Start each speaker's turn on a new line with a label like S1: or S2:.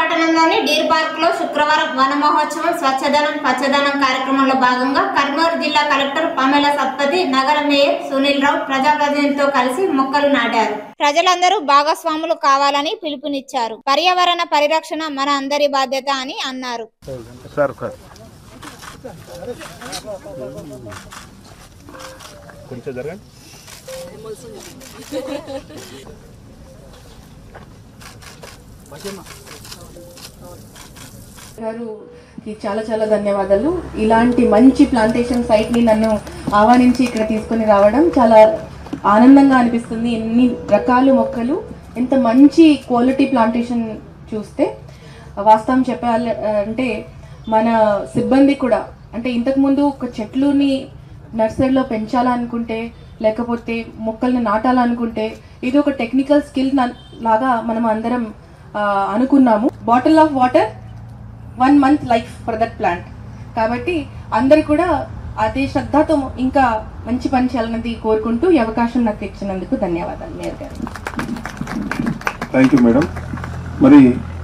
S1: పట్టణంలోని deer park లో శుక్రవారం వన మహోత్సవం స్వచ్ఛదనం పచ్చదనం కార్యక్రమంలో భాగంగా కర్నూలు జిల్లా కలెక్టర్ పమేల సత్పతి నగర మేయర్ సునీల్ రావు ప్రజాప్రతినిధులతో కలిసి మొక్కలు నాటారు ప్రజలందరూ భాగస్వాములు కావాలని పిలుపునిచ్చారు పర్యావరణ పరిరక్షణ మన అందరి బాధ్యత అని అన్నారు
S2: సార్ సార్ కొంచెం జరగండి
S3: గారుకి చాలా చాలా ధన్యవాదాలు ఇలాంటి మంచి ప్లాంటేషన్ సైట్ ని నన్ను ఆహ్వానించి ఇక్కడ తీసుకొని రావడం చాలా ఆనందంగా అనిపిస్తుంది ఎన్ని రకాల మొక్కలు ఎంత మంచి క్వాలిటీ ప్లాంటేషన్ చూస్తే వాస్తవం చెప్పాలి అంటే మన సిబ్బంది కూడా అంటే ఇంతకుముందు ఒక చెట్లుని నర్సరీలో పెంచాలనుకుంటే లేకపోతే మొక్కల్ని నాటాలనుకుంటే ఇది ఒక టెక్నికల్ స్కిల్ లాగా మనం అందరం ఆ, అనుకున్నాము bottle of water one month life for that plant కాబట్టి అందరు కూడా అదే శ్రద్ధతో ఇంకా మంచి పని చేయాలన్నది కోరుకుంటూ ఈ అవకాశం నాకు ఇచ్చినందుకు ధన్యవాదాలు మేయర్ గారు
S2: థ్యాంక్ యూ మేడం మరి